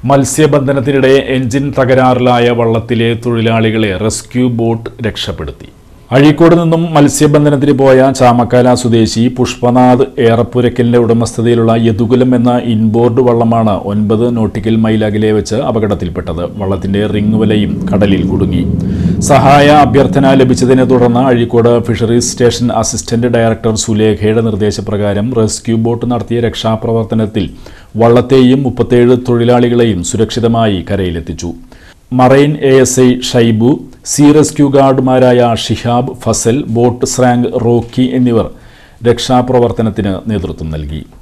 മത്സ്യബന്ധനത്തിനിടെ engine തകരാറിലായ വള്ളത്തിലെ തൊഴിലാളികളെ rescue boat രക്ഷപ്പെടുത്തി അഴീക്കോട് നിന്നും മത്സ്യബന്ധനത്തിന് പോയ ചാമക്കാല സ്വദേശി പുഷ്പനാഥ് ഏറപ്പുരക്കലിന്റെ ഉടമസ്ഥതയിലുള്ള യദുകുലം എന്ന ഇൻബോർഡ് വള്ളമാണ് ഒൻപത് നോട്ടിക്കൽ മൈൽ അകലെ വെച്ച് അപകടത്തിൽപ്പെട്ടത് വള്ളത്തിന്റെ റിംഗ് വലയും കടലിൽ കുടുങ്ങി സഹായ അഭ്യർത്ഥന ലഭിച്ചതിനെ തുടർന്ന് Azhikode fisheries station assistant director സുലേഖയുടെ നിർദ്ദേശപ്രകാരം റെസ്ക്യൂ ബോട്ട് നടത്തിയ രക്ഷാപ്രവർത്തനത്തിൽ വള്ളത്തെയും മുപ്പത്തേഴ് തൊഴിലാളികളെയും സുരക്ഷിതമായി കരയിലെത്തിച്ചു marine A S I Shaibu sea rescue ഗാർഡുമാരായ ഷിഹാബ് ഫസൽ ബോട്ട് സ്രാങ്ക് റോക്കി എന്നിവർ രക്ഷാപ്രവർത്തനത്തിന് നേതൃത്വം നൽകി